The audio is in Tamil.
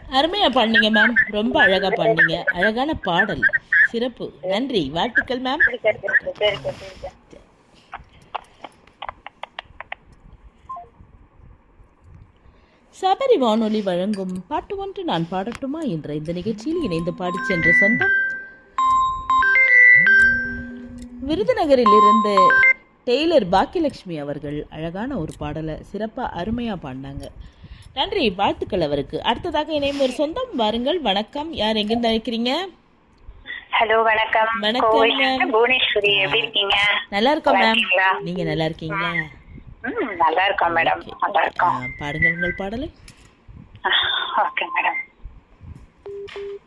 அருமையா பண்ணீங்க மேம் ரொம்ப அழகா பண்ணீங்க அழகான பாடல் சிறப்பு நன்றி வாழ்த்துக்கள் மேம் சரி சரி சரி சரி சரி சரி சரி சபரி வானொலி வழங்கும் பாட்டு ஒன்று நான் பாடட்டுமா என்ற இந்த நிகழ்ச்சியில் இணைந்து பாடிச் சென்ற சொந்தம் விருதுநகரில் இருந்து டெய்லர் பாக்கியலட்சுமி அவர்கள் அழகான ஒரு பாடலை சிறப்பாக அருமையாக பாடினாங்க நன்றி வாழ்த்துக்கள் அவருக்கு அடுத்ததாக இணையும் ஒரு சொந்தம் வாருங்கள் வணக்கம் யார் எங்கிருந்து அழைக்கிறீங்க ஹலோ வணக்கம் வணக்கம், கோவையில ma'am. இருந்து புவனேஸ்வரி எப்படி இருக்கீங்க நல்லா இருக்கோம் நல்லா மேம் இருக்கீங்களா? நீங்க நல்லா இருக்கீங்களா ம் நல்லா இருக்கோம் மேடம் Okay. நல்லா இருக்கோம் ஆ, பாடுங்கள் உங்கள் பாடலை ஓகே மேடம்